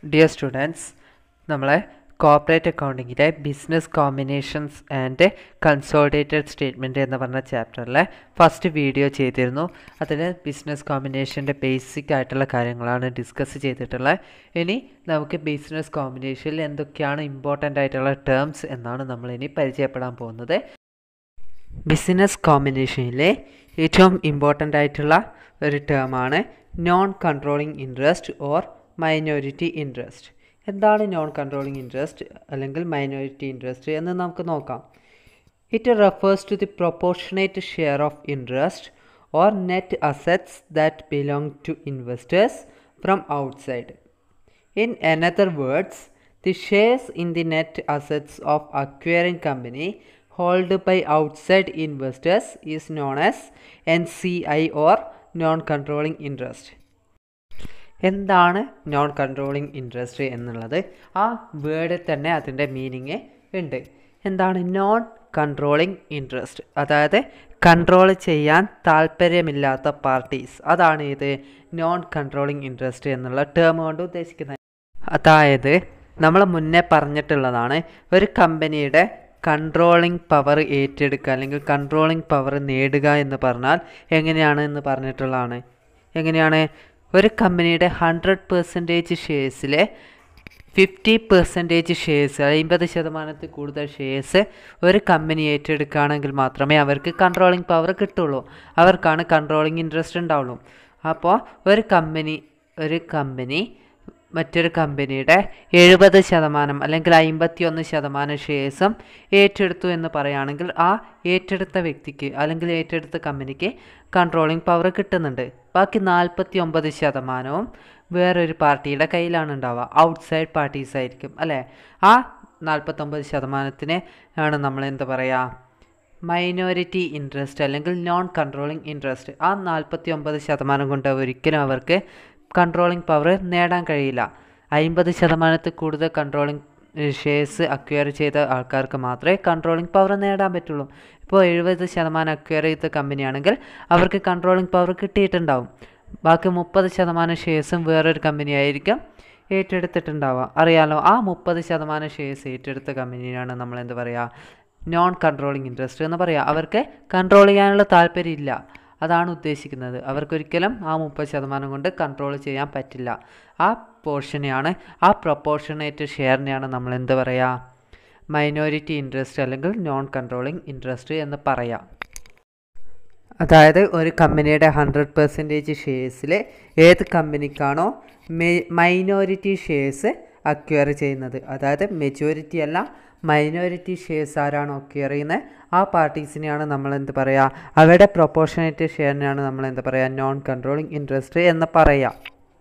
dear students നമ്മളെ corporate അക്കൗണ്ടിങ്ങിലെ business combinations and consolidated statement എന്ന് പറഞ്ഞ ചാപ്റ്ററിലെ ഫസ്റ്റ് വീഡിയോ ചെയ്തിരുന്നു അതിൽ ബിസിനസ് കോമ്പിനേഷൻ്റെ ബേസിക് ആയിട്ടുള്ള കാര്യങ്ങളാണ് ഡിസ്കസ് ചെയ്തിട്ടുള്ളത് ഇനി നമുക്ക് ബിസിനസ് കോമ്പിനേഷനിൽ എന്തൊക്കെയാണ് ഇമ്പോർട്ടൻ്റ് ആയിട്ടുള്ള ടേംസ് എന്നാണ് നമ്മൾ ഇനി പരിചയപ്പെടാൻ പോകുന്നത് ബിസിനസ് കോമ്പിനേഷനിലെ ഏറ്റവും ഇമ്പോർട്ടൻ്റ് ആയിട്ടുള്ള ഒരു ടേമാണ് non controlling interest or minority interest എന്താണ് നോൺ കൺട്രോളിംഗ് ഇൻട്രസ്റ്റ് അല്ലെങ്കിൽ മൈനോറിറ്റി ഇൻട്രസ്റ്റ് എന്ന് നമുക്ക് നോക്കാം it refers to the proportionate share of interest or net assets that belong to investors from outside in another words the shares in the net assets of acquiring company hold by outside investors is known as N C I or non controlling interest എന്താണ് non controlling interest എന്നുള്ളത് ആ വേർഡിൽ തന്നെ അതിൻ്റെ meaning ഉണ്ട് എന്താണ് non controlling interest അതായത് control ചെയ്യാൻ താല്പര്യമില്ലാത്ത പാർട്ടീസ് അതാണ് ഇത് നോൺ കൺട്രോളിംഗ് ഇൻട്രസ്റ്റ് എന്നുള്ള ടേം കൊണ്ട് ഉദ്ദേശിക്കുന്നത് അതായത് നമ്മൾ മുന്നേ പറഞ്ഞിട്ടുള്ളതാണ് ഒരു കമ്പനിയുടെ കൺട്രോളിംഗ് പവർ ഏറ്റെടുക്കുക അല്ലെങ്കിൽ കൺട്രോളിംഗ് പവർ നേടുക എന്ന് പറഞ്ഞാൽ എങ്ങനെയാണ് എന്ന് പറഞ്ഞിട്ടുള്ളതാണ് എങ്ങനെയാണ് ഒരു കമ്പനിയുടെ ഹൺഡ്രഡ് പെർസെൻറ്റേജ് ഷെയർസിലെ ഫിഫ്റ്റി പെർസെൻറ്റേജ് ഷെയർസ് അമ്പത് ശതമാനത്തിൽ കൂടുതൽ ഷെയർസ് ഒരു കമ്പനി ഏറ്റെടുക്കുകയാണെങ്കിൽ മാത്രമേ അവർക്ക് കൺട്രോളിംഗ് പവർ കിട്ടുള്ളൂ അവർക്കാണ് കൺട്രോളിംഗ് ഇൻട്രസ്റ്റ് ഉണ്ടാവുള്ളൂ അപ്പോൾ ഒരു കമ്പനി ഒരു കമ്പനി മറ്റൊരു കമ്പനിയുടെ എഴുപത് ശതമാനം അല്ലെങ്കിൽ അമ്പത്തി ഒന്ന് ശതമാനം ഷെയർസും ഏറ്റെടുത്തു എന്ന് പറയുകയാണെങ്കിൽ ആ ഏറ്റെടുത്ത വ്യക്തിക്ക് അല്ലെങ്കിൽ ഏറ്റെടുത്ത കമ്പനിക്ക് കൺട്രോളിംഗ് പവർ കിട്ടുന്നുണ്ട് ബാക്കി നാൽപ്പത്തി ഒമ്പത് ശതമാനവും വേറൊരു പാർട്ടിയുടെ കയ്യിലാണ് ഉണ്ടാവുക ഔട്ട്സൈഡ് പാർട്ടീസ് ആയിരിക്കും അല്ലേ ആ നാൽപ്പത്തൊമ്പത് ശതമാനത്തിന് ആണ് നമ്മൾ എന്താ പറയുക മൈനോറിറ്റി ഇൻട്രസ്റ്റ് അല്ലെങ്കിൽ നോൺ കൺട്രോളിംഗ് ഇൻട്രസ്റ്റ് ആ നാൽപ്പത്തി ഒമ്പത് ശതമാനം കൊണ്ട് ഒരിക്കലും അവർക്ക് കൺട്രോളിംഗ് പവർ നേടാൻ കഴിയില്ല അമ്പത് ശതമാനത്തിൽ കൂടുതൽ കൺട്രോളിംഗ് ഷെയർസ് അക്വയർ ചെയ്ത ആൾക്കാർക്ക് മാത്രമേ കൺട്രോളിംഗ് പവർ നേടാൻ പറ്റുള്ളൂ ഇപ്പോൾ എഴുപത് ശതമാനം അക്വയർ ചെയ്ത കമ്പനിയാണെങ്കിൽ അവർക്ക് കൺട്രോളിംഗ് പവർ കിട്ടിയിട്ടുണ്ടാവും ബാക്കി മുപ്പത് ശതമാനം ഷെയർസും വേറൊരു കമ്പനി ആയിരിക്കും ഏറ്റെടുത്തിട്ടുണ്ടാവുക അറിയാലോ ആ മുപ്പത് ശതമാനം ഷെയർസ് ഏറ്റെടുത്ത കമ്പനിയാണ് നമ്മൾ എന്ത് പറയുക നോൺ കൺട്രോളിംഗ് ഇൻട്രസ്റ്റ് എന്ന് പറയുക അവർക്ക് കൺട്രോൾ ചെയ്യാനുള്ള താല്പര്യമില്ല അതാണ് ഉദ്ദേശിക്കുന്നത് അവർക്കൊരിക്കലും ആ മുപ്പത് ശതമാനം കൊണ്ട് കൺട്രോൾ ചെയ്യാൻ പറ്റില്ല ആ പോർഷനെയാണ് ആ പ്രൊപ്പോർഷനേറ്റ് ഷെയറിനെയാണ് നമ്മൾ എന്ത് പറയുക മൈനോറിറ്റി ഇൻട്രസ്റ്റ് അല്ലെങ്കിൽ നോൺ കൺട്രോളിംഗ് ഇൻട്രസ്റ്റ് എന്ന് പറയാം അതായത് ഒരു കമ്പനിയുടെ ഹൺഡ്രഡ് പെർസെൻറ്റേജ് ഷെയർസിൽ ഏത് കമ്പനിക്കാണോ മൈനോറിറ്റി ഷെയർസ് അക്വയർ ചെയ്യുന്നത് അതായത് മെജോറിറ്റി അല്ല മൈനോറിറ്റി ഷെയർസ് ആരാണോ അക്വയർ ചെയ്യുന്നത് ആ പാർട്ടീസിനെയാണ് നമ്മൾ എന്ത് പറയുക അവരുടെ പ്രൊപ്പോർഷനേറ്റ് ഷെയറിനെയാണ് നമ്മൾ എന്ത് പറയുക നോൺ കൺട്രോളിംഗ് ഇൻട്രസ്റ്റ് എന്ന് പറയാം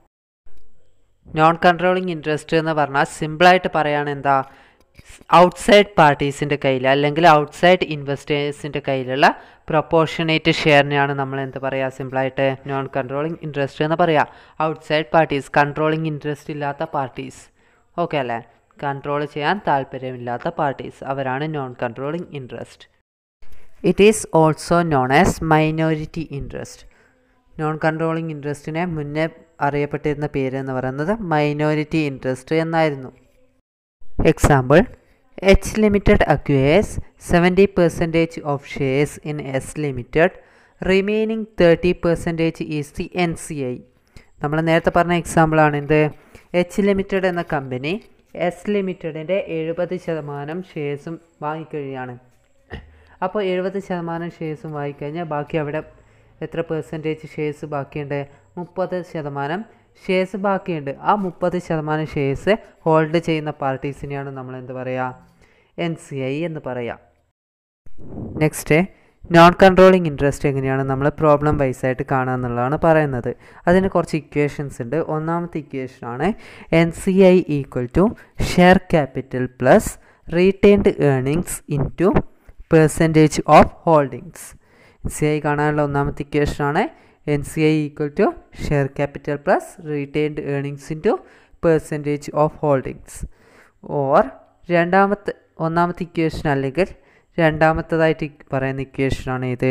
നോൺ കൺട്രോളിംഗ് ഇൻട്രസ്റ്റ് എന്ന് പറഞ്ഞാൽ സിമ്പിളായിട്ട് പറയുകയാണ് എന്താ ഔട്ട്സൈഡ് പാർട്ടീസിൻ്റെ കയ്യിൽ അല്ലെങ്കിൽ ഔട്ട്സൈഡ് ഇൻവെസ്റ്റേഴ്സിൻ്റെ കയ്യിലുള്ള പ്രൊപ്പോർഷനേറ്റ് ഷെയറിനെയാണ് നമ്മൾ എന്ത് പറയുക സിമ്പിളായിട്ട് നോൺ കൺട്രോളിംഗ് ഇൻട്രസ്റ്റ് എന്ന് പറയുക ഔട്ട്സൈഡ് പാർട്ടീസ് കൺട്രോളിംഗ് ഇൻട്രസ്റ്റ് ഇല്ലാത്ത പാർട്ടീസ് ഓക്കെ അല്ലേ കൺട്രോൾ ചെയ്യാൻ താല്പര്യമില്ലാത്ത പാർട്ടീസ് അവരാണ് non controlling interest it is also known as minority interest non controlling ഇൻട്രസ്റ്റിനെ മുന്നേ അറിയപ്പെട്ടിരുന്ന പേര് എന്ന് പറയുന്നത് മൈനോറിറ്റി ഇൻട്രസ്റ്റ് എന്നായിരുന്നു example H limited acquires seventy percentage of shares in S limited remaining thirty percentage is the N C I നമ്മൾ നേരത്തെ പറഞ്ഞ എക്സാമ്പിളാണ് എന്ത് എച്ച് ലിമിറ്റഡ് എന്ന കമ്പനി എസ് ലിമിറ്റഡിൻ്റെ എഴുപത് ശതമാനം ഷെയർസും വാങ്ങിക്കഴിയാണ് അപ്പോൾ എഴുപത് ശതമാനം ഷെയർസും വാങ്ങിക്കഴിഞ്ഞാൽ ബാക്കി അവിടെ എത്ര പെർസെൻറ്റേജ് ഷെയർസ് ബാക്കിയുണ്ട് മുപ്പത് ശതമാനം ഷെയർസ് ബാക്കിയുണ്ട് ആ മുപ്പത് ശതമാനം ഷെയർസ് ഹോൾഡ് ചെയ്യുന്ന പാർട്ടീസിനെയാണ് നമ്മൾ എന്ത് പറയുക എൻ സി ഐ എന്ന് പറയാം നെക്സ്റ്റ് നോൺ കൺട്രോളിങ് ഇൻട്രസ്റ്റ് എങ്ങനെയാണ് നമ്മൾ പ്രോബ്ലം വൈസ് ആയിട്ട് കാണുക എന്നുള്ളതാണ് പറയുന്നത് അതിന് കുറച്ച് ഇക്വേഷൻസ് ഉണ്ട് ഒന്നാമത്തെ ഇക്വേഷനാണ് N C I equal to share capital plus retained earnings into percentage of holdings N C I കാണാനുള്ള ഒന്നാമത്തെ ഇക്വേഷനാണ് N C I equal to share capital plus retained earnings into percentage of holdings or രണ്ടാമത്തെ ഒന്നാമത്തെ equation അല്ലെങ്കിൽ രണ്ടാമത്തതായിട്ട് പറയുന്ന ഇക്വേഷനാണ് ഇത്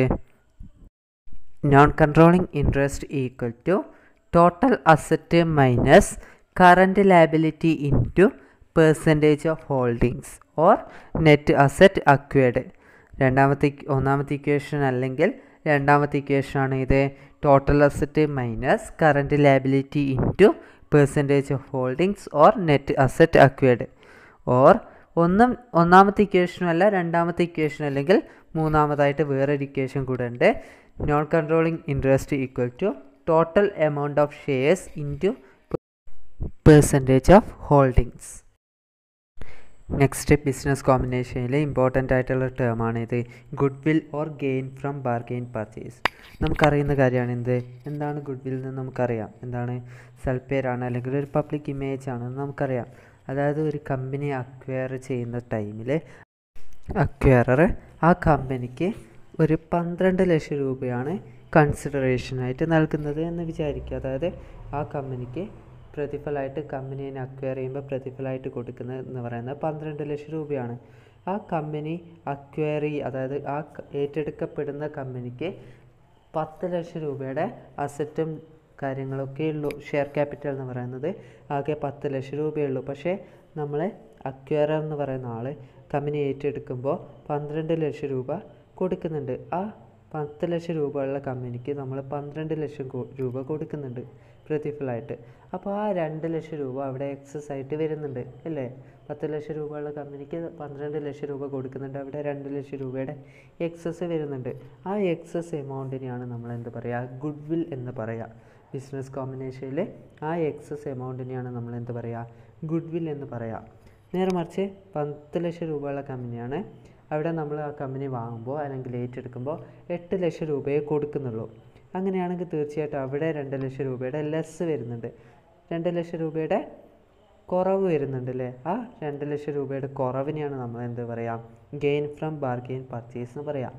non controlling interest equal to total asset minus current liability into percentage of holdings or net asset acquired രണ്ടാമത്തെ ഒന്നാമത്തെ equation അല്ലെങ്കിൽ രണ്ടാമത്തെ ഇക്വേഷൻ ആണ് ഇത് total asset minus current liability into percentage of holdings or net asset acquired or ഒന്നും ഒന്നാമത്തെ ഇക്വേഷനും അല്ല രണ്ടാമത്തെ ഇക്വേഷൻ അല്ലെങ്കിൽ മൂന്നാമതായിട്ട് വേറൊരു ഇക്വേഷൻ കൂടെ ഉണ്ട് non controlling interest equal to total amount of shares into percentage of holdings next business കോമ്പിനേഷനിൽ ഇമ്പോർട്ടൻ്റ് ആയിട്ടുള്ള ടേമാണ് ഇത് goodwill or gain from bargain purchase നമുക്കറിയുന്ന കാര്യമാണ് എന്ത് എന്താണ് ഗുഡ് വിൽ എന്ന് നമുക്കറിയാം എന്താണ് സെൽപ്പേരാണ് അല്ലെങ്കിൽ ഒരു പബ്ലിക് ഇമേജ് ആണെന്ന് നമുക്കറിയാം അതായത് ഒരു കമ്പനി അക്വയർ ചെയ്യുന്ന ടൈമിൽ അക്വയറർ ആ കമ്പനിക്ക് ഒരു പന്ത്രണ്ട് ലക്ഷം രൂപയാണ് കൺസിഡറേഷനായിട്ട് നൽകുന്നത് എന്ന് വിചാരിക്കുക അതായത് ആ കമ്പനിക്ക് പ്രതിഫലമായിട്ട് കമ്പനിയെ അക്വയർ ചെയ്യുമ്പോൾ പ്രതിഫലമായിട്ട് കൊടുക്കുന്നത് എന്ന് പറയുന്നത് പന്ത്രണ്ട് ലക്ഷം രൂപയാണ് ആ കമ്പനി അക്വയർ അതായത് ആ ഏറ്റെടുക്കപ്പെടുന്ന കമ്പനിക്ക് പത്ത് ലക്ഷം രൂപയുടെ അസറ്റും കാര്യങ്ങളൊക്കെ ഉള്ളൂ ഷെയർ ക്യാപിറ്റൽ എന്ന് പറയുന്നത് ആകെ പത്ത് ലക്ഷം രൂപയേ ഉള്ളൂ പക്ഷേ നമ്മൾ അക്വയറർ എന്ന് പറയുന്ന ആൾ കമ്പനി ഏറ്റെടുക്കുമ്പോൾ പന്ത്രണ്ട് ലക്ഷം രൂപ കൊടുക്കുന്നുണ്ട് ആ പത്ത് ലക്ഷം രൂപ ഉള്ള കമ്പനിക്ക് നമ്മൾ പന്ത്രണ്ട് ലക്ഷം രൂപ കൊടുക്കുന്നുണ്ട് പ്രതിഫലമായിട്ട് അപ്പോൾ ആ രണ്ട് ലക്ഷം രൂപ അവിടെ എക്സസ് ആയിട്ട് വരുന്നുണ്ട് അല്ലേ പത്ത് ലക്ഷം രൂപ ഉള്ള കമ്പനിക്ക് പന്ത്രണ്ട് ലക്ഷം രൂപ കൊടുക്കുന്നുണ്ട് അവിടെ രണ്ട് ലക്ഷം രൂപയുടെ എക്സസ് വരുന്നുണ്ട് ആ എക്സസ് എമൗണ്ടിനെയാണ് നമ്മൾ എന്ത് പറയുക ഗുഡ് വിൽ എന്ന് പറയുക ബിസിനസ് കോമ്പിനേഷനിൽ ആ എക്സസ് എമൗണ്ടിനെയാണ് നമ്മൾ എന്ത് പറയുക ഗുഡ് വിൽ എന്ന് പറയാം നേരെ മറിച്ച് പത്ത് ലക്ഷം രൂപയുള്ള കമ്പനിയാണ് അവിടെ നമ്മൾ ആ കമ്പനി വാങ്ങുമ്പോൾ അല്ലെങ്കിൽ ഏറ്റെടുക്കുമ്പോൾ എട്ട് ലക്ഷം രൂപയെ കൊടുക്കുന്നുള്ളൂ അങ്ങനെയാണെങ്കിൽ തീർച്ചയായിട്ടും അവിടെ രണ്ട് ലക്ഷം രൂപയുടെ ലെസ് വരുന്നുണ്ട് രണ്ട് ലക്ഷം രൂപയുടെ കുറവ് വരുന്നുണ്ട് അല്ലേ ആ രണ്ട് ലക്ഷം രൂപയുടെ കുറവിനെയാണ് നമ്മൾ എന്ത് പറയുക ഗെയിൻ ഫ്രം ബാർഗെയിൻ പർച്ചേസ് എന്ന് പറയാം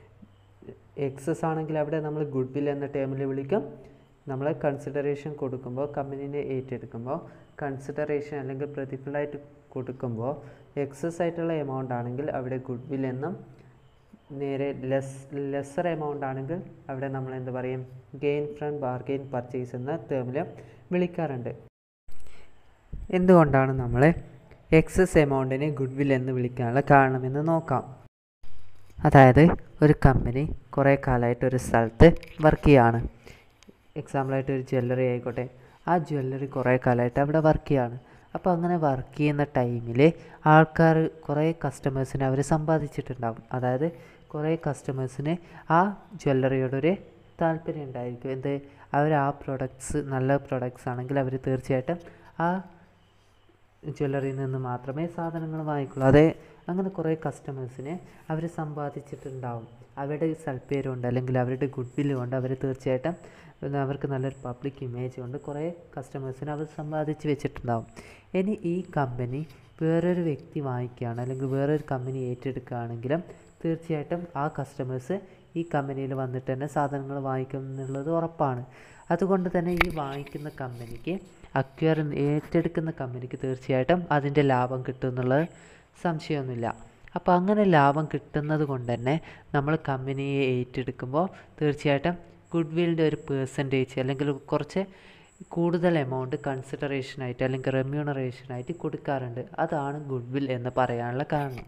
എക്സസ് ആണെങ്കിൽ അവിടെ നമ്മൾ ഗുഡ് വിൽ എന്ന ടേമിൽ വിളിക്കും നമ്മൾ കൺസിഡറേഷൻ കൊടുക്കുമ്പോൾ കമ്പനീനെ ഏറ്റെടുക്കുമ്പോൾ കൺസിഡറേഷൻ അല്ലെങ്കിൽ പ്രതിഫലമായിട്ട് കൊടുക്കുമ്പോൾ എക്സസ് ആയിട്ടുള്ള എമൗണ്ട് ആണെങ്കിൽ അവിടെ ഗുഡ് വിൽ എന്നും നേരെ ലെസ് ലെസ്സർ എമൗണ്ട് ആണെങ്കിൽ അവിടെ നമ്മൾ എന്ത് പറയും ഗെയിൻ ഫ്രം ബാർഗെയിൻ പർച്ചേസ് എന്ന ടേമിൽ വിളിക്കാറുണ്ട് എന്തുകൊണ്ടാണ് നമ്മൾ എക്സസ് എമൗണ്ടിനെ ഗുഡ് വിൽ എന്ന് വിളിക്കാനുള്ള കാരണമെന്ന് നോക്കാം അതായത് ഒരു കമ്പനി കുറേ കാലമായിട്ട് ഒരു സ്ഥലത്ത് വർക്ക് ചെയ്യുകയാണ് എക്സാമ്പിളായിട്ട് ഒരു ജ്വല്ലറി ആയിക്കോട്ടെ ആ ജ്വല്ലറി കുറേ കാലമായിട്ട് അവിടെ വർക്ക് ചെയ്യുകയാണ് അപ്പോൾ അങ്ങനെ വർക്ക് ചെയ്യുന്ന ടൈമിൽ ആൾക്കാർ കുറേ കസ്റ്റമേഴ്സിനെ അവർ സമ്പാദിച്ചിട്ടുണ്ടാകും അതായത് കുറേ കസ്റ്റമേഴ്സിന് ആ ജ്വല്ലറിയോടൊരു താല്പര്യം ഉണ്ടായിരിക്കും എന്ത് അവർ ആ പ്രൊഡക്ട്സ് നല്ല പ്രൊഡക്ട്സ് ആണെങ്കിൽ അവർ തീർച്ചയായിട്ടും ആ ജ്വല്ലറിയിൽ നിന്ന് മാത്രമേ സാധനങ്ങൾ വാങ്ങിക്കുള്ളൂ അതെ അങ്ങനെ കുറേ കസ്റ്റമേഴ്സിനെ അവർ സമ്പാദിച്ചിട്ടുണ്ടാവും അവരുടെ സൽപ്പേര് കൊണ്ട് അല്ലെങ്കിൽ അവരുടെ ഗുഡ് വില്ല് കൊണ്ട് അവർ തീർച്ചയായിട്ടും അവർക്ക് നല്ലൊരു പബ്ലിക് ഇമേജ് കൊണ്ട് കുറേ കസ്റ്റമേഴ്സിനെ അവർ സമ്പാദിച്ച് വെച്ചിട്ടുണ്ടാവും ഇനി ഈ കമ്പനി വേറൊരു വ്യക്തി വാങ്ങിക്കുകയാണ് അല്ലെങ്കിൽ വേറൊരു കമ്പനി ഏറ്റെടുക്കുകയാണെങ്കിലും തീർച്ചയായിട്ടും ആ കസ്റ്റമേഴ്സ് ഈ കമ്പനിയിൽ വന്നിട്ട് തന്നെ സാധനങ്ങൾ വാങ്ങിക്കും എന്നുള്ളത് ഉറപ്പാണ് അതുകൊണ്ട് തന്നെ ഈ വാങ്ങിക്കുന്ന കമ്പനിക്ക് അക്വയർ ഏറ്റെടുക്കുന്ന കമ്പനിക്ക് തീർച്ചയായിട്ടും അതിൻ്റെ ലാഭം കിട്ടും എന്നുള്ളത് സംശയമൊന്നുമില്ല അപ്പോൾ അങ്ങനെ ലാഭം കിട്ടുന്നത് കൊണ്ട് തന്നെ നമ്മൾ കമ്പനിയെ ഏറ്റെടുക്കുമ്പോൾ തീർച്ചയായിട്ടും ഗുഡ് വില്ലിൻ്റെ ഒരു പേഴ്സൻറ്റേജ് അല്ലെങ്കിൽ കുറച്ച് കൂടുതൽ എമൗണ്ട് കൺസിഡറേഷനായിട്ട് അല്ലെങ്കിൽ റെമ്യൂണറേഷനായിട്ട് കൊടുക്കാറുണ്ട് അതാണ് ഗുഡ് വിൽ എന്ന് പറയാനുള്ള കാരണം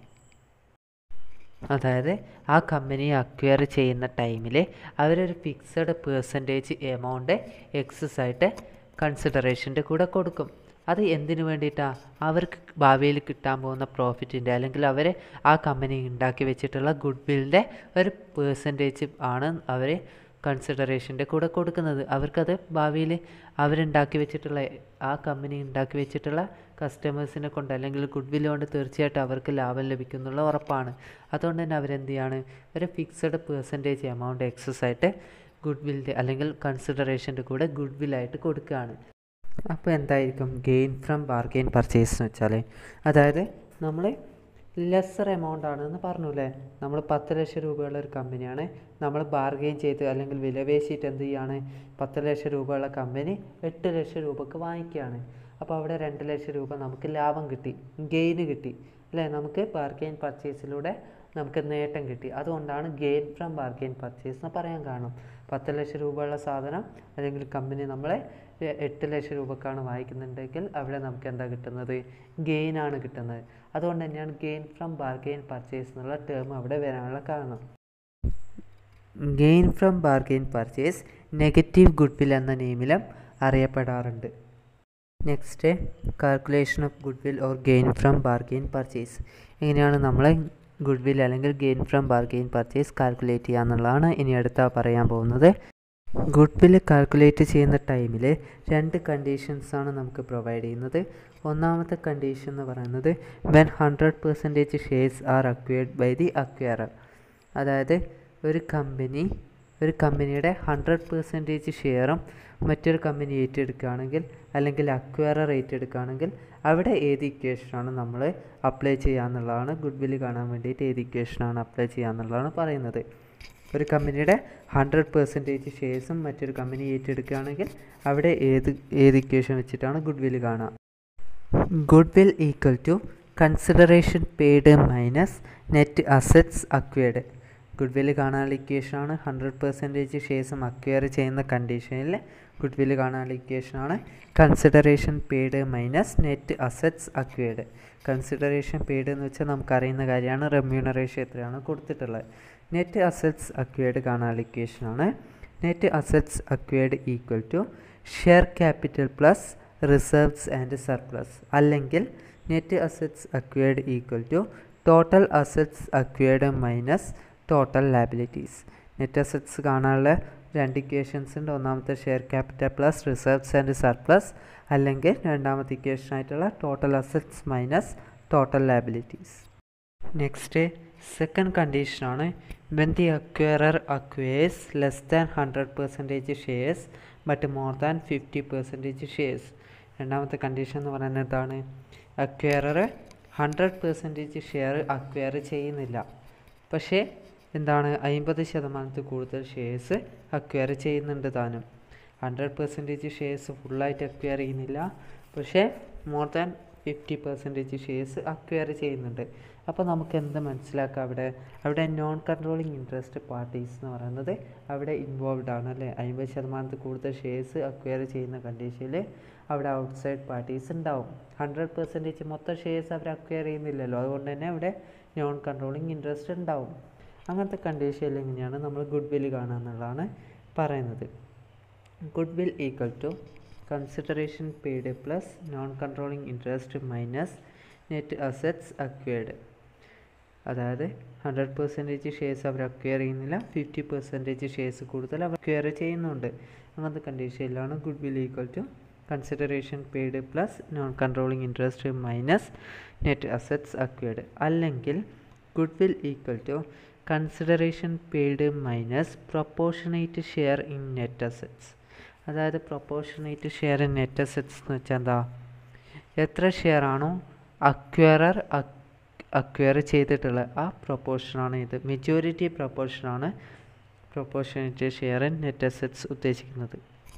അതായത് ആ കമ്പനി അക്വയർ ചെയ്യുന്ന ടൈമിൽ അവരൊരു ഫിക്സഡ് പേഴ്സൻറ്റേജ് എമൗണ്ട് എക്സസ് ആയിട്ട് കൺസിഡറേഷൻ്റെ കൂടെ കൊടുക്കും അത് എന്തിനു വേണ്ടിയിട്ടാണ് അവർക്ക് ഭാവിയിൽ കിട്ടാൻ പോകുന്ന പ്രോഫിറ്റിൻ്റെ അല്ലെങ്കിൽ അവർ ആ കമ്പനി ഉണ്ടാക്കി വെച്ചിട്ടുള്ള ഗുഡ് വില്ലിൻ്റെ ഒരു പേഴ്സൻറ്റേജ് ആണ് അവർ കൺസിഡറേഷൻ്റെ കൂടെ കൊടുക്കുന്നത് അവർക്കത് ഭാവിയിൽ അവരുണ്ടാക്കി വെച്ചിട്ടുള്ള ആ കമ്പനി ഉണ്ടാക്കി വെച്ചിട്ടുള്ള കസ്റ്റമേഴ്സിനെ കൊണ്ട് അല്ലെങ്കിൽ ഗുഡ് വില്ല് കൊണ്ട് തീർച്ചയായിട്ടും അവർക്ക് ലാഭം ലഭിക്കുന്നുള്ള ഉറപ്പാണ് അതുകൊണ്ട് തന്നെ അവരെന്ത് ചെയ്യാണ് ഒരു ഫിക്സഡ് പേഴ്സൻറ്റേജ് എമൗണ്ട് എക്സസ് ആയിട്ട് ഗുഡ് വില്ലിൻ്റെ അല്ലെങ്കിൽ കൺസിഡറേഷൻ്റെ കൂടെ ഗുഡ് വില്ലായിട്ട് കൊടുക്കുകയാണ് അപ്പോൾ എന്തായിരിക്കും ഗെയിൻ ഫ്രം ബാർഗെയിൻ പർച്ചേസ് എന്ന് വെച്ചാൽ അതായത് നമ്മൾ ലെസ്സർ എമൗണ്ട് ആണെന്ന് പറഞ്ഞു അല്ലേ നമ്മൾ പത്ത് ലക്ഷം രൂപയുള്ള ഒരു കമ്പനിയാണ് നമ്മൾ ബാർഗെയിൻ ചെയ്ത് അല്ലെങ്കിൽ വില പേശിയിട്ട് എന്ത് ചെയ്യാണ് പത്ത് ലക്ഷം രൂപയുള്ള കമ്പനി എട്ട് ലക്ഷം രൂപക്ക് വാങ്ങിക്കുകയാണ് അപ്പോൾ അവിടെ രണ്ട് ലക്ഷം രൂപ നമുക്ക് ലാഭം കിട്ടി ഗെയിന് കിട്ടി അല്ലേ നമുക്ക് ബാർഗെയിൻ പർച്ചേസിലൂടെ നമുക്ക് നേട്ടം കിട്ടി അതുകൊണ്ടാണ് ഗെയിൻ ഫ്രം ബാർഗെയിൻ പർച്ചേസ് എന്ന് പറയാൻ കാരണം പത്ത് ലക്ഷം രൂപയുള്ള സാധനം അല്ലെങ്കിൽ കമ്പനി നമ്മളെ എ- എട്ട് ലക്ഷം രൂപക്കാണ് വാങ്ങിക്കുന്നുണ്ടെങ്കിൽ അവിടെ നമുക്ക് എന്താ കിട്ടുന്നത് ഗെയിൻ ആണ് കിട്ടുന്നത് അതുകൊണ്ട് തന്നെയാണ് ഗെയിൻ ഫ്രം ബാർഗെയിൻ പർച്ചേസ് എന്നുള്ള ടേം അവിടെ വരാനുള്ള കാരണം gain from bargain purchase negative goodwill എന്ന നെയിമിലും അറിയപ്പെടാറുണ്ട് next calculation of goodwill or gain from bargain purchase എങ്ങനെയാണ് നമ്മൾ ഗുഡ്വിൽ അല്ലെങ്കിൽ gain from bargain purchase calculate ചെയ്യുക എന്നുള്ളതാണ് ഇനി അടുത്ത പറയാൻ പോകുന്നത് ഗുഡ്വിൽ കാൽക്കുലേറ്റ് ചെയ്യുന്ന ടൈമിൽ രണ്ട് കണ്ടീഷൻസാണ് നമുക്ക് പ്രൊവൈഡ് ചെയ്യുന്നത് ഒന്നാമത്തെ കണ്ടീഷൻ എന്ന് പറയുന്നത് when hundred percentage shares are acquired by the acquirer അതായത് ഒരു കമ്പനി ഒരു കമ്പനിയുടെ ഹൺഡ്രഡ് പെർസെൻറ്റേജ് ഷെയറും മറ്റൊരു കമ്പനി ഏറ്റെടുക്കുകയാണെങ്കിൽ അല്ലെങ്കിൽ അക്വയറർ ഏറ്റെടുക്കുകയാണെങ്കിൽ അവിടെ ഏത് ഇക്വേഷനാണ് നമ്മൾ അപ്ലൈ ചെയ്യുക എന്നുള്ളതാണ് ഗുഡ് വില്ല് കാണാൻ വേണ്ടിയിട്ട് ഏത് ഇക്വേഷനാണ് അപ്ലൈ ചെയ്യുക എന്നുള്ളതാണ് പറയുന്നത് ഒരു കമ്പനിയുടെ ഹൺഡ്രഡ് പെർസെൻറ്റേജ് ഷെയർസും മറ്റൊരു കമ്പനി ഏറ്റെടുക്കുകയാണെങ്കിൽ അവിടെ ഏത് ഏത് ഇക്വേഷൻ വെച്ചിട്ടാണ് ഗുഡ് വില്ല് കാണുക goodwill equal to consideration paid minus net assets acquired goodwill കാണാനുള്ള ഇക്വേഷനാണ് ഹൺഡ്രഡ് പെർസെൻറ്റേജ് ഷെയർസും അക്വയർ ചെയ്യുന്ന കണ്ടീഷനിൽ ഗുഡ് വില്ല് കാണാനുള്ള ഇക്വേഷനാണ് consideration paid minus net assets acquired consideration paid എന്ന് വെച്ചാൽ നമുക്കറിയുന്ന കാര്യമാണ് റെമ്യൂണറേഷൻ എത്രയാണ് കൊടുത്തിട്ടുള്ളത് നെറ്റ് അസറ്റ്സ് അക്വയർഡ് കാണാനുള്ള ഇക്വേഷനാണ് net assets acquired equal to share capital plus reserves and surplus അല്ലെങ്കിൽ net assets acquired equal to total assets acquired minus total liabilities net assets കാണാനുള്ള രണ്ട് ഇക്വേഷൻസ് ഉണ്ട് ഒന്നാമത്തെ share capital plus reserves and surplus അല്ലെങ്കിൽ രണ്ടാമത്തെ equation ആയിട്ടുള്ള total assets minus total liabilities next second കണ്ടീഷനാണ് when the acquirer acquires less than hundred percentage shares but more than fifty percentage shares രണ്ടാമത്തെ condition എന്ന് പറയുന്നത് എന്താണ് acquirer hundred percentage share acquire ചെയ്യുന്നില്ല പക്ഷേ എന്താണ് അമ്പത് ശതമാനത്തിൽ കൂടുതൽ ഷെയർസ് അക്വയർ ചെയ്യുന്നുണ്ട് താനും ഹൺഡ്രഡ് പെർസെൻറ്റേജ് ഷെയർസ് ഫുള്ളായിട്ട് അക്വയർ ചെയ്യുന്നില്ല പക്ഷേ more than fifty percentage shares acquire ചെയ്യുന്നുണ്ട് അപ്പോൾ നമുക്ക് എന്ത് മനസ്സിലാക്കാം അവിടെ അവിടെ നോൺ കൺട്രോളിങ് ഇൻട്രസ്റ്റ് പാർട്ടീസ് എന്ന് പറയുന്നത് അവിടെ ഇൻവോൾവ് ആണ് അല്ലേ അമ്പത് ശതമാനത്തിൽ കൂടുതൽ ഷെയർസ് അക്വയർ ചെയ്യുന്ന കണ്ടീഷനിൽ അവിടെ ഔട്ട്സൈഡ് പാർട്ടീസ് ഉണ്ടാവും ഹൺഡ്രഡ് പെർസെൻറ്റേജ് മൊത്തം ഷെയർസ് അവർ അക്വയർ ചെയ്യുന്നില്ലല്ലോ അതുകൊണ്ട് തന്നെ അവിടെ നോൺ കൺട്രോളിങ് ഇൻട്രസ്റ്റ് ഉണ്ടാവും അങ്ങനത്തെ കണ്ടീഷനിൽ എങ്ങനെയാണ് നമ്മൾ ഗുഡ് വില്ല് കാണുക എന്നുള്ളതാണ് പറയുന്നത് goodwill equal to consideration paid plus non controlling interest minus net assets acquired അതായത് ഹൺഡ്രഡ് പെർസെൻറ്റേജ് ഷെയർസ് അവർ അക്വയർ ചെയ്യുന്നില്ല ഫിഫ്റ്റി പെർസെൻറ്റേജ് ഷെയർസ് കൂടുതൽ അവർ അക്വയർ ചെയ്യുന്നുണ്ട് അങ്ങനത്തെ കണ്ടീഷനിലാണ് goodwill equal to consideration paid plus non controlling interest minus net assets acquired അല്ലെങ്കിൽ goodwill equal to consideration paid minus proportionate share in net assets അതായത് proportionate share in net assets എന്ന് വെച്ചാൽ എന്താ എത്ര share ആണോ acquirer acquire ചെയ്തിട്ടുള്ള ആ പ്രൊപ്പോർഷനാണ് ഇത് മെജോറിറ്റി പ്രൊപ്പോർഷനാണ് proportionate share in net assets ഉദ്ദേശിക്കുന്നത്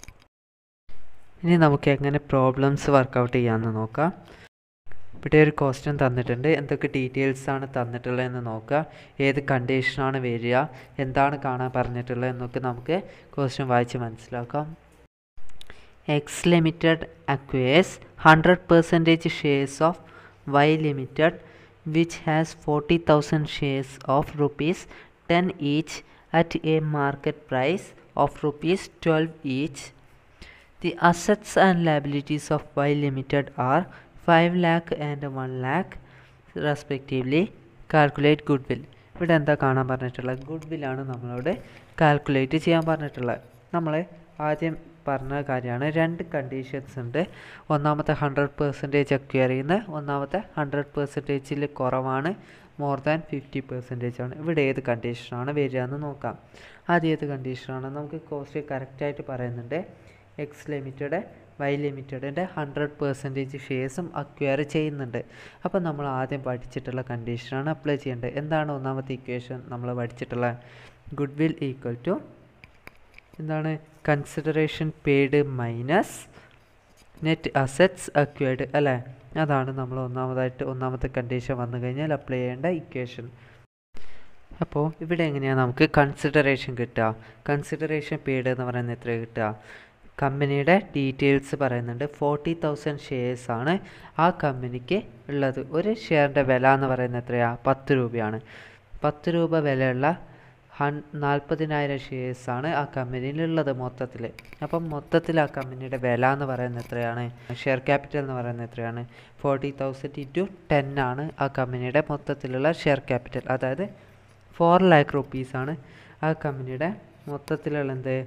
ഇനി നമുക്ക് എങ്ങനെ പ്രോബ്ലംസ് വർക്കൗട്ട് ചെയ്യാമെന്ന് നോക്കാം ഇവിടെ ഒരു ക്വസ്റ്റ്യൻ തന്നിട്ടുണ്ട് എന്തൊക്കെ ഡീറ്റെയിൽസ് ആണ് തന്നിട്ടുള്ളതെന്ന് നോക്കുക ഏത് കണ്ടീഷനാണ് വരിക എന്താണ് കാണാൻ പറഞ്ഞിട്ടുള്ളത് എന്നൊക്കെ നമുക്ക് ക്വസ്റ്റ്യൻ വായിച്ച് മനസ്സിലാക്കാം X limited acquires hundred percentage shares of Y limited which has forty thousand shares of rupees ten each at a market price of rupees twelve each the assets and liabilities of Y limited are five lakh and one lakh respectively calculate goodwill ഇവിടെ എന്താ കാണാൻ പറഞ്ഞിട്ടുള്ളത് good വില്ലാണ് നമ്മളോട് calculate ചെയ്യാൻ പറഞ്ഞിട്ടുള്ളത് നമ്മൾ ആദ്യം പറഞ്ഞ കാര്യമാണ് രണ്ട് കണ്ടീഷൻസ് ഉണ്ട് ഒന്നാമത്തെ ഹൺഡ്രഡ് പെർസെൻറ്റേജ് അക്വയർ ചെയ്യുന്ന ഒന്നാമത്തെ ഹൺഡ്രഡ് പെർസെൻറ്റേജിൽ കുറവാണ് മോർ ദാൻ ഫിഫ്റ്റി പെർസെൻറ്റേജ് ആണ് ഇവിടെ ഏത് കണ്ടീഷനാണ് വരിക എന്ന് നോക്കാം ആദ്യം ഏത് കണ്ടീഷനാണ് നമുക്ക് കോസ്റ്റ് കറക്റ്റായിട്ട് പറയുന്നുണ്ട് എക്സ് ലിമിറ്റഡ് വൈ ലിമിറ്റഡിൻ്റെ ഹൺഡ്രഡ് പെർസെൻറ്റേജ് ഷെയർസും അക്വയർ ചെയ്യുന്നുണ്ട് അപ്പോൾ നമ്മൾ ആദ്യം പഠിച്ചിട്ടുള്ള കണ്ടീഷനാണ് അപ്ലൈ ചെയ്യേണ്ടത് എന്താണ് ഒന്നാമത്തെ ഇക്വേഷൻ നമ്മൾ പഠിച്ചിട്ടുള്ള ഗുഡ് വിൽ ഈക്വൽ ടു എന്താണ് consideration paid minus net assets acquired അല്ലേ അതാണ് നമ്മൾ ഒന്നാമതായിട്ട് ഒന്നാമത്തെ കണ്ടീഷൻ വന്നു കഴിഞ്ഞാൽ അപ്ലൈ ചെയ്യേണ്ട ഇക്വേഷൻ അപ്പോൾ ഇവിടെ എങ്ങനെയാണ് നമുക്ക് കൺസിഡറേഷൻ കിട്ടുക കൺസിഡറേഷൻ പെയ്ഡ് എന്ന് പറയുന്നത് എത്ര കിട്ടുക കമ്പനിയുടെ ഡീറ്റെയിൽസ് പറയുന്നുണ്ട് ഫോർട്ടി തൗസൻഡ് ഷെയർസ് ആണ് ആ കമ്പനിക്ക് ഉള്ളത് ഒരു ഷെയറിൻ്റെ വില എന്ന് പറയുന്നത് എത്രയാണ് പത്ത് രൂപയാണ് പത്ത് രൂപ വിലയുള്ള ഹൺ നാൽപ്പതിനായിരം ഷെയർസാണ് ആ കമ്പനിയിലുള്ളത് മൊത്തത്തിൽ അപ്പം മൊത്തത്തിൽ ആ കമ്പനിയുടെ വില എന്ന് പറയുന്നത് എത്രയാണ് ഷെയർ ക്യാപിറ്റൽ എന്ന് പറയുന്നത് എത്രയാണ് ഫോർട്ടി തൗസൻഡ് ഇൻറ്റു ടെൻ ആണ് ആ കമ്പനിയുടെ മൊത്തത്തിലുള്ള ഷെയർ ക്യാപിറ്റൽ അതായത് ഫോർ ലാക്ക് റുപ്പീസാണ് ആ കമ്പനിയുടെ മൊത്തത്തിലുള്ള എന്ത്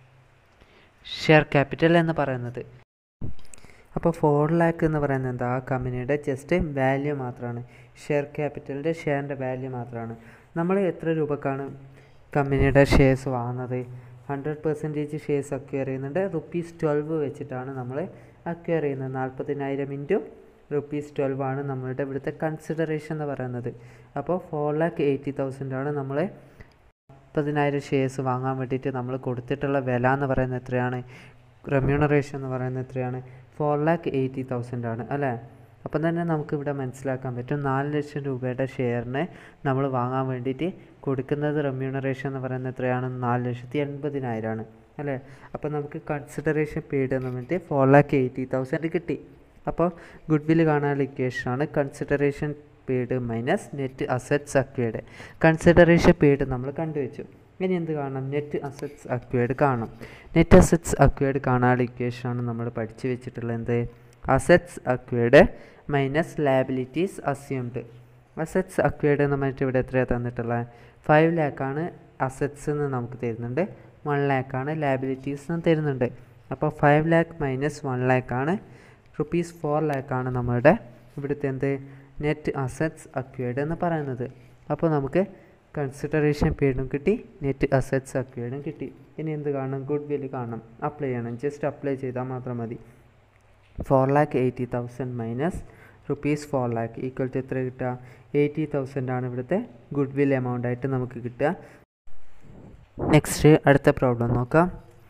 ഷെയർ ക്യാപിറ്റൽ എന്ന് പറയുന്നത് അപ്പോൾ ഫോർ ലാക്ക് എന്ന് പറയുന്നത് എന്താ ആ കമ്പനിയുടെ ജസ്റ്റ് വാല്യൂ മാത്രമാണ് ഷെയർ ക്യാപിറ്റലിൻ്റെ ഷെയറിൻ്റെ വാല്യൂ മാത്രമാണ് നമ്മൾ എത്ര രൂപക്കാണ് കമ്പനിയുടെ ഷെയർസ് വാങ്ങുന്നത് ഹൺഡ്രഡ് പെർസെൻറ്റേജ് ഷെയർസ് അക്വയർ ചെയ്യുന്നുണ്ട് റുപ്പീസ് ട്വൽവ് വെച്ചിട്ടാണ് നമ്മൾ അക്വയർ ചെയ്യുന്നത് നാൽപ്പതിനായിരം ഇൻറ്റു റുപ്പീസ് ട്വൽവ് ആണ് നമ്മളുടെ ഇവിടുത്തെ കൺസിഡറേഷൻ എന്ന് പറയുന്നത് അപ്പോൾ ഫോർ ലാക്ക് എയ്റ്റി തൗസൻഡ് ആണ് നമ്മൾ മുപ്പതിനായിരം ഷെയർസ് വാങ്ങാൻ വേണ്ടിയിട്ട് നമ്മൾ കൊടുത്തിട്ടുള്ള വില എന്ന് പറയുന്നത് എത്രയാണ് റെമ്യൂണറേഷൻ എന്ന് പറയുന്നത് എത്രയാണ് ഫോർ ലാക്ക് എയ്റ്റി തൗസൻഡ് ആണ് അല്ലേ അപ്പം തന്നെ നമുക്കിവിടെ മനസ്സിലാക്കാൻ പറ്റും നാല് ലക്ഷം രൂപയുടെ ഷെയറിന് നമ്മൾ വാങ്ങാൻ വേണ്ടിയിട്ട് കൊടുക്കുന്നത് റെമ്യൂണറേഷൻ എന്ന് പറയുന്നത് എത്രയാണ് നാല് ലക്ഷത്തി എൺപതിനായിരമാണ് അല്ലേ അപ്പോൾ നമുക്ക് കൺസിഡറേഷൻ പെയ്ഡ് എന്ന് പറഞ്ഞിട്ട് ഫോർ ലാക്ക് എയ്റ്റി തൗസൻഡ് കിട്ടി അപ്പോൾ ഗുഡ് വില്ല് കാണാനുള്ള ഇക്വേഷനാണ് consideration paid minus net assets acquired consideration paid നമ്മൾ കണ്ടുവച്ചു ഇനി എന്ത് കാണണം നെറ്റ് അസറ്റ്സ് അക്വേഡ് കാണണം നെറ്റ് അസറ്റ്സ് അക്വേഡ് കാണാനുള്ള ഇക്വേഷനാണ് നമ്മൾ പഠിച്ചു വെച്ചിട്ടുള്ളത് എന്ത് assets acquired minus liabilities assumed assets acquired എന്ന് പറഞ്ഞിട്ട് ഇവിടെ എത്രയാണ് തന്നിട്ടുള്ളത് ഫൈവ് ലാക്കാണ് അസറ്റ്സ് എന്ന് നമുക്ക് തരുന്നുണ്ട് വൺ ലാക്കാണ് ലാബിലിറ്റീസ് എന്ന് തരുന്നുണ്ട് അപ്പോൾ ഫൈവ് ലാക്ക് മൈനസ് വൺ ലാക്കാണ് റുപ്പീസ് ഫോർ ലാക്കാണ് നമ്മളുടെ ഇവിടുത്തെ എന്ത് നെറ്റ് അസറ്റ്സ് അക്വേഡ് എന്ന് പറയുന്നത് അപ്പോൾ നമുക്ക് കൺസിഡറേഷൻ പെയ്ഡും കിട്ടി നെറ്റ് അസറ്റ്സ് അക്വേഡും കിട്ടി ഇനി എന്ത് കാണണം ഗുഡ് വില്ല് കാണണം അപ്ലൈ ചെയ്യണം ജസ്റ്റ് അപ്ലൈ ചെയ്താൽ മാത്രം മതി four lakh eighty thousand minus rupees four lakh equal to എത്ര കിട്ടുക എയ്റ്റി തൗസൻഡ് ആണ് ഇവിടുത്തെ ഗുഡ് വിൽ എമൗണ്ട് ആയിട്ട് നമുക്ക് കിട്ടുക നെക്സ്റ്റ് അടുത്ത പ്രോബ്ലം നോക്കാം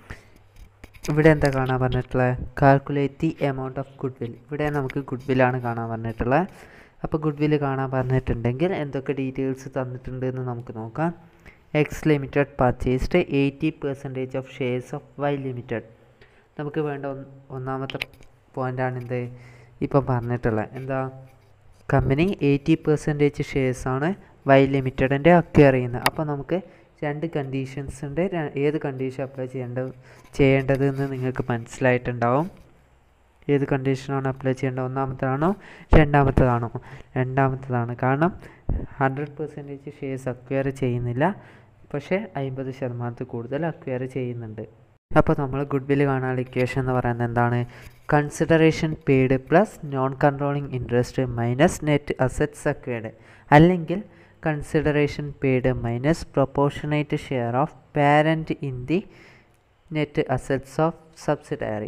ഇവിടെ എന്താ കാണാൻ പറഞ്ഞിട്ടുള്ളത് calculate the amount of goodwill ഇവിടെ നമുക്ക് ഗുഡ് വില്ലാണ് കാണാൻ പറഞ്ഞിട്ടുള്ളത് അപ്പോൾ ഗുഡ് വില്ല് കാണാൻ പറഞ്ഞിട്ടുണ്ടെങ്കിൽ എന്തൊക്കെ ഡീറ്റെയിൽസ് തന്നിട്ടുണ്ട് എന്ന് നമുക്ക് നോക്കാം X limited purchased eighty percentage of shares of Y limited നമുക്ക് വേണ്ട ഒന്നാമത്തെ പോയിൻ്റാണ് എന്ത് ഇപ്പം പറഞ്ഞിട്ടുള്ളത് എന്താ കമ്പനി എയ്റ്റി പെർസെൻറ്റേജ് ഷെയർസാണ് വൈ ലിമിറ്റഡിൻ്റെ അക്വയർ ചെയ്യുന്നത് അപ്പോൾ നമുക്ക് രണ്ട് കണ്ടീഷൻസ് ഉണ്ട് ഏത് കണ്ടീഷൻ അപ്ലൈ ചെയ്യേണ്ടത് ചെയ്യേണ്ടത് എന്ന് നിങ്ങൾക്ക് മനസ്സിലായിട്ടുണ്ടാവും ഏത് കണ്ടീഷനാണ് അപ്ലൈ ചെയ്യേണ്ടത് ഒന്നാമത്തേതാണോ രണ്ടാമത്തേതാണോ രണ്ടാമത്തേതാണ് കാരണം ഹൺഡ്രഡ് പെർസെൻറ്റേജ് ഷെയർസ് അക്വയർ ചെയ്യുന്നില്ല പക്ഷേ അമ്പത് ശതമാനത്തിൽ കൂടുതൽ അക്വയർ ചെയ്യുന്നുണ്ട് അപ്പോൾ നമ്മൾ ഗുഡ് വില്ല് കാണാനുള്ള ഇക്വേഷൻ എന്ന് പറയുന്നത് എന്താണ് consideration paid plus non controlling interest minus net assets acquired അല്ലെങ്കിൽ consideration paid minus proportionate share of parent in the net assets of subsidiary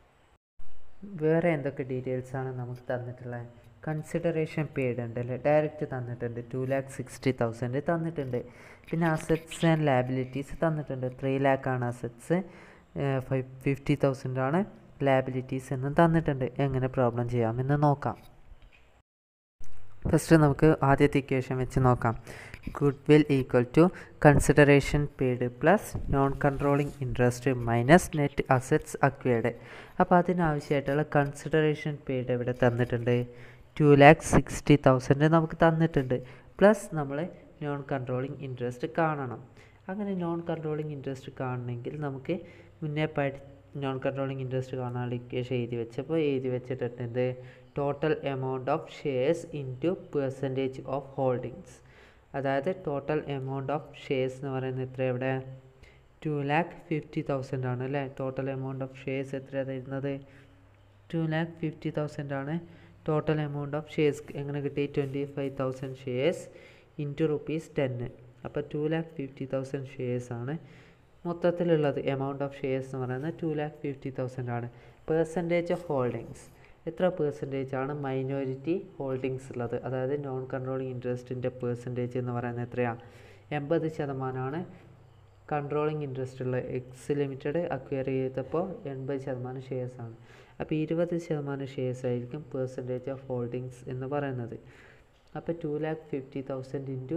വേറെ എന്തൊക്കെ ഡീറ്റെയിൽസ് ആണ് നമുക്ക് തന്നിട്ടുള്ളത് കൺസിഡറേഷൻ പെയ്ഡ് ഉണ്ട് അല്ലേ ഡയറക്റ്റ് തന്നിട്ടുണ്ട് ടു ലാക്ക് സിക്സ്റ്റി തൗസൻഡ് തന്നിട്ടുണ്ട് പിന്നെ അസറ്റ്സ് ആൻഡ് ലാബിലിറ്റീസ് തന്നിട്ടുണ്ട് ത്രീ ലാക്കാണ് അസറ്റ്സ് ഫൈവ് ഫിഫ്റ്റി തൗസൻഡ് ആണ് ലാബിലിറ്റീസ് എന്നും തന്നിട്ടുണ്ട് എങ്ങനെ പ്രോബ്ലം ചെയ്യാമെന്ന് നോക്കാം ഫസ്റ്റ് നമുക്ക് ആദ്യത്തെ ഇക്വേഷൻ വെച്ച് നോക്കാം goodwill equal to consideration paid plus non controlling interest minus net assets acquired അപ്പോൾ അതിനാവശ്യമായിട്ടുള്ള കൺസിഡറേഷൻ പെയ്ഡ് ഇവിടെ തന്നിട്ടുണ്ട് ടു ലാക്ക് സിക്സ്റ്റി തൗസൻഡ് നമുക്ക് തന്നിട്ടുണ്ട് പ്ലസ് നമ്മൾ നോൺ കൺട്രോളിങ് ഇൻട്രസ്റ്റ് കാണണം അങ്ങനെ നോൺ കൺട്രോളിങ് ഇൻട്രസ്റ്റ് കാണണമെങ്കിൽ നമുക്ക് മുന്നേ പഠി നോൺ കൺട്രോളിങ് ഇൻട്രസ്റ്റ് കാണാനുള്ള ഇക്വേഷൻ എഴുതി വെച്ചപ്പോൾ എഴുതി വെച്ചിട്ടുണ്ട് total amount of shares into percentage of holdings അതായത് ടോട്ടൽ എമൗണ്ട് ഓഫ് ഷെയർസ് എന്ന് പറയുന്നത് എത്ര എവിടെ ടു ലാക്ക് ഫിഫ്റ്റി തൗസൻഡ് ആണ് അല്ലേ ടോട്ടൽ എമൗണ്ട് ഓഫ് ഷെയർസ് എത്രയാണ് തരുന്നത് ടു ലാക്ക് ഫിഫ്റ്റി തൗസൻഡ് ആണ് ടോട്ടൽ എമൗണ്ട് ഓഫ് ഷെയർസ് എങ്ങനെ കിട്ടി twenty five thousand shares into rupees ടെന്ന് അപ്പോൾ two lakh fifty thousand shares ആണ് മൊത്തത്തിലുള്ളത് എമൗണ്ട് ഓഫ് ഷെയർസ് എന്ന് പറയുന്നത് ടു ലാക്ക് ഫിഫ്റ്റി തൗസൻഡ് ആണ് പെർസെൻറ്റേജ് ഓഫ് ഹോൾഡിങ്സ് എത്ര പെർസെൻറ്റേജ് ആണ് മൈനോറിറ്റി ഹോൾഡിങ്സ് ഉള്ളത് അതായത് നോൺ കൺട്രോളിങ് ഇൻട്രസ്റ്റിൻ്റെ പെർസെൻറ്റേജ് എന്ന് പറയുന്നത് എത്രയാണ് എൺപത് ശതമാനമാണ് കൺട്രോളിങ് ഇൻട്രസ്റ്റ് ഉള്ള എക്സ് ലിമിറ്റഡ് അക്വയർ ചെയ്തപ്പോൾ എൺപത് ശതമാനം ഷെയർസ് ആണ് അപ്പോൾ ഇരുപത് ശതമാനം ഷെയർസ് ആയിരിക്കും പെർസെൻറ്റേജ് ഓഫ് ഹോൾഡിങ്സ് എന്ന് പറയുന്നത് അപ്പോൾ two lakh fifty thousand into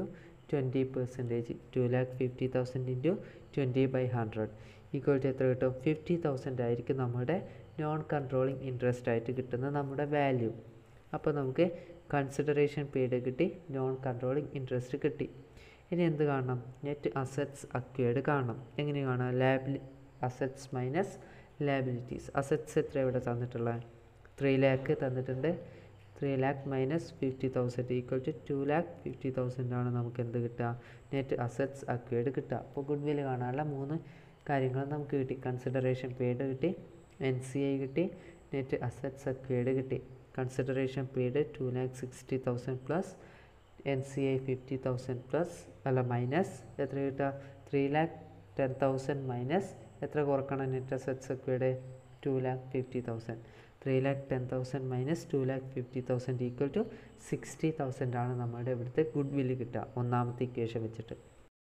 twenty percentage two lakh fifty thousand into twenty by hundred equal to എത്ര കിട്ടും ഫിഫ്റ്റി തൗസൻഡ് ആയിരിക്കും നമ്മുടെ നോൺ കൺട്രോളിങ് ഇൻട്രസ്റ്റ് ആയിട്ട് കിട്ടുന്ന നമ്മുടെ വാല്യൂ അപ്പോൾ നമുക്ക് കൺസിഡറേഷൻ പെയ്ഡ് കിട്ടി നോൺ കൺട്രോളിങ് ഇൻട്രസ്റ്റ് കിട്ടി ഇനി എന്ത് കാണണം നെറ്റ് അസറ്റ്സ് അക്വേർഡ് കാണണം എങ്ങനെ കാണാം liability assets minus liabilities assets എത്ര ഇവിടെ തന്നിട്ടുള്ളത് ത്രീ ലാക്ക് തന്നിട്ടുണ്ട് three lakh minus fifty thousand equal to two lakh fifty thousand ആണ് നമുക്ക് എന്ത് കിട്ടുക നെറ്റ് അസറ്റ്സ് അക്വേർഡ് കിട്ടുക അപ്പോൾ ഗുഡ് വിൽ കാണാനുള്ള മൂന്ന് കാര്യങ്ങൾ നമുക്ക് കിട്ടി കൺസിഡറേഷൻ പെയ്ഡ് കിട്ടി എൻ സി ഐ കിട്ടി നെറ്റ് അസറ്റ്സ് അക്വേർഡ് കിട്ടി consideration paid two lakh sixty thousand plus N C I fifty thousand plus അല്ല മൈനസ് എത്ര കിട്ടുക three lakh ten thousand minus എത്ര കുറക്കണം net assets acquired two lakh fifty thousand three lakh ten thousand minus two lakh fifty thousand equal to sixty thousand ആണ് നമ്മുടെ ഇവിടുത്തെ good വില്ല് കിട്ടുക ഒന്നാമത്തെ ഇക്വേഷൻ വെച്ചിട്ട്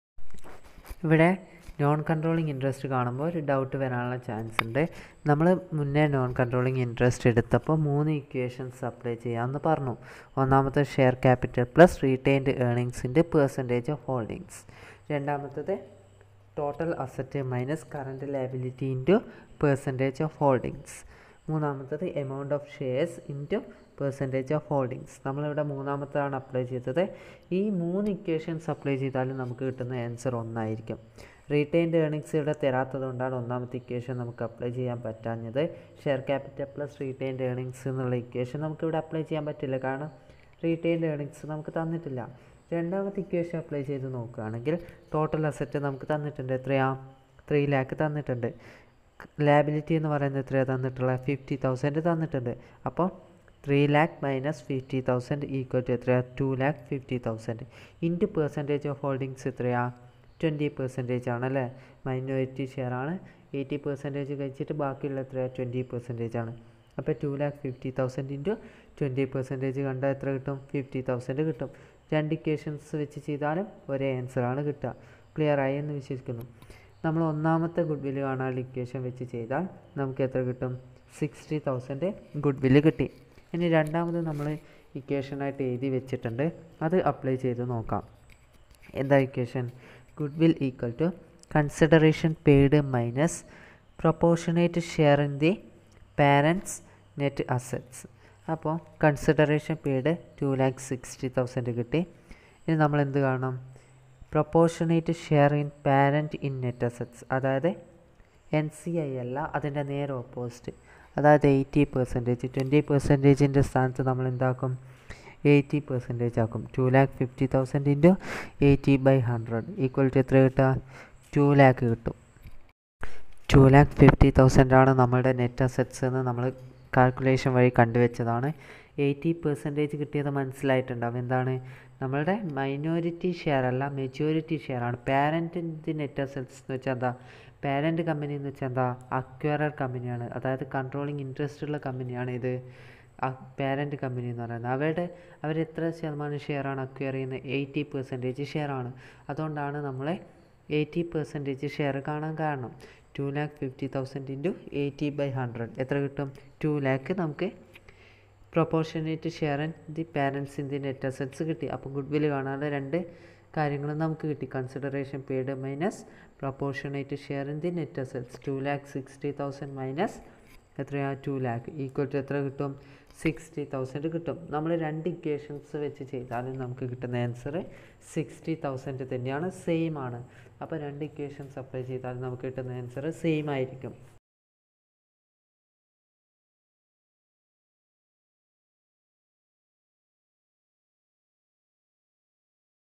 ഇവിടെ നോൺ കൺട്രോളിങ് ഇൻട്രസ്റ്റ് കാണുമ്പോൾ ഒരു ഡൗട്ട് വരാനുള്ള ചാൻസ് ഉണ്ട് നമ്മൾ മുന്നേ നോൺ കൺട്രോളിങ് ഇൻട്രസ്റ്റ് എടുത്തപ്പോൾ മൂന്ന് ഇക്വേഷൻസ് അപ്ലൈ ചെയ്യാമെന്ന് പറഞ്ഞു ഒന്നാമത്തെ ഷെയർ ക്യാപിറ്റൽ പ്ലസ് റീറ്റെയിൻഡ് ഏർണിങ്സിൻ്റെ പെർസെൻറ്റേജ് ഓഫ് ഹോൾഡിങ്സ് രണ്ടാമത്തത് total asset minus current liability into percentage of holdings മൂന്നാമത്തത് amount of shares into percentage of holdings നമ്മളിവിടെ മൂന്നാമത്താണ് അപ്ലൈ ചെയ്തത് ഈ മൂന്ന് ഇക്വേഷൻസ് അപ്ലൈ ചെയ്താലും നമുക്ക് കിട്ടുന്ന ആൻസർ ഒന്നായിരിക്കും റീറ്റെയിൻഡ് ഏർണിങ്സ് ഇവിടെ തരാത്തത് കൊണ്ടാണ് ഒന്നാമത്തെ ഇക്വേഷൻ നമുക്ക് അപ്ലൈ ചെയ്യാൻ പറ്റാഞ്ഞത് share capital plus retained earnings എന്നുള്ള ഇക്വേഷൻ നമുക്ക് ഇവിടെ അപ്ലൈ ചെയ്യാൻ പറ്റില്ല കാരണം റീറ്റെയിൻഡ് ഏർണിങ്സ് നമുക്ക് തന്നിട്ടില്ല രണ്ടാമത്തെ ഇക്വേഷൻ അപ്ലൈ ചെയ്ത് നോക്കുകയാണെങ്കിൽ ടോട്ടൽ അസറ്റ് നമുക്ക് തന്നിട്ടുണ്ട് എത്രയാ ത്രീ ലാക്ക് തന്നിട്ടുണ്ട് ലാബിലിറ്റി എന്ന് പറയുന്നത് എത്രയാണ് തന്നിട്ടുള്ളത് ഫിഫ്റ്റി തൗസൻഡ് തന്നിട്ടുണ്ട് അപ്പോൾ three lakh minus fifty thousand equal to എത്രയാണ് two lakh fifty thousand into percentage of holdings എത്രയാണ് ട്വൻറ്റി പെർസെൻറ്റേജ് ആണല്ലേ മൈനോറിറ്റി ഷെയർ ആണ് എയ്റ്റി പെർസെൻറ്റേജ് കഴിച്ചിട്ട് ബാക്കിയുള്ള എത്രയാണ് ട്വൻറ്റി പെർസെൻറ്റേജ് ആണ് അപ്പോൾ two lakh fifty thousand into twenty percentage കണ്ടാൽ എത്ര കിട്ടും ഫിഫ്റ്റി തൗസൻഡ് കിട്ടും രണ്ട് ഇക്വേഷൻസ് വെച്ച് ചെയ്താലും ഒരേ ആൻസറാണ് കിട്ടുക ക്ലിയർ ആയി എന്ന് വിശ്വസിക്കുന്നു നമ്മൾ ഒന്നാമത്തെ ഗുഡ് വില്ല് കാണാനുള്ള ഇക്വേഷൻ വെച്ച് ചെയ്താൽ നമുക്ക് എത്ര കിട്ടും സിക്സ്റ്റി തൗസൻഡ് ഗുഡ് വില്ല് കിട്ടി ഇനി രണ്ടാമത് നമ്മൾ ഇക്വേഷനായിട്ട് എഴുതി വെച്ചിട്ടുണ്ട് അത് അപ്ലൈ ചെയ്ത് നോക്കാം എന്താ equation goodwill equal to consideration paid minus proportionate share in the parents net assets അപ്പോൾ consideration paid two lakh sixty thousand കിട്ടി ഇനി നമ്മൾ എന്ത് കാണണം proportionate share in parent in net assets അതായത് എൻ സി ഐ അല്ല അതിൻ്റെ നേരെ ഓപ്പോസിറ്റ് അതായത് എയ്റ്റി പെർസെൻറ്റേജ് ട്വൻറ്റി പെർസെൻറ്റേജിൻ്റെ സ്ഥാനത്ത് നമ്മൾ എന്താക്കും എയ്റ്റി പെർസെൻറ്റേജ് ആക്കും two lakh fifty thousand into eighty by hundred equal to എത്ര കിട്ടുക ടു ലാക്ക് കിട്ടും ടു ലാക്ക് ഫിഫ്റ്റി തൗസൻഡ് ആണ് നമ്മുടെ നെറ്റ് അസറ്റ്സ് എന്ന് നമ്മൾ കാൽക്കുലേഷൻ വഴി കണ്ടുവച്ചതാണ് എയ്റ്റി പെർസെൻറ്റേജ് കിട്ടിയത് മനസ്സിലായിട്ടുണ്ടാവും എന്താണ് നമ്മളുടെ മൈനോറിറ്റി ഷെയർ അല്ല മെജോറിറ്റി ഷെയർ ആണ് പാരൻറ്റിൻ്റെ നെറ്റ് അസറ്റ്സ് എന്ന് വെച്ചാൽ എന്താ പാരൻറ്റ് കമ്പനി എന്ന് വെച്ചാൽ എന്താ അക്വയറർ കമ്പനിയാണ് അതായത് കൺട്രോളിങ് ഇൻട്രസ്റ്റ് ഉള്ള കമ്പനിയാണ് ഇത് പാരൻറ്റ് കമ്പനി എന്ന് പറയുന്നത് അവരുടെ അവർ എത്ര ശതമാനം ഷെയറാണ് അക്വയർ ചെയ്യുന്നത് എയ്റ്റി പെർസെൻറ്റേജ് ഷെയറാണ് അതുകൊണ്ടാണ് നമ്മളെ എയ്റ്റി പെർസെൻറ്റേജ് ഷെയർ കാണാൻ കാരണം two lakh fifty thousand into eighty by hundred എത്ര കിട്ടും ടു ലാക്ക് നമുക്ക് proportionate share and the parents in the net assets കിട്ടി അപ്പോൾ ഗുഡ് വിൽ കാണാതെ രണ്ട് കാര്യങ്ങൾ നമുക്ക് കിട്ടി consideration paid minus proportionate share in the net assets two lakh sixty thousand minus എത്രയാണ് ടു ലാക്ക് ഈക്വൽ ടു എത്ര കിട്ടും സിക്സ്റ്റി തൗസൻഡ് കിട്ടും നമ്മൾ രണ്ട് ഇക്വേഷൻസ് വെച്ച് ചെയ്താലും നമുക്ക് കിട്ടുന്ന ആൻസർ സിക്സ്റ്റി തൗസൻഡ് തന്നെയാണ് സെയിം ആണ് അപ്പോൾ രണ്ട് ഇക്വേഷൻസ് അപ്ലൈ ചെയ്താലും നമുക്ക് കിട്ടുന്ന ആൻസർ സെയിം ആയിരിക്കും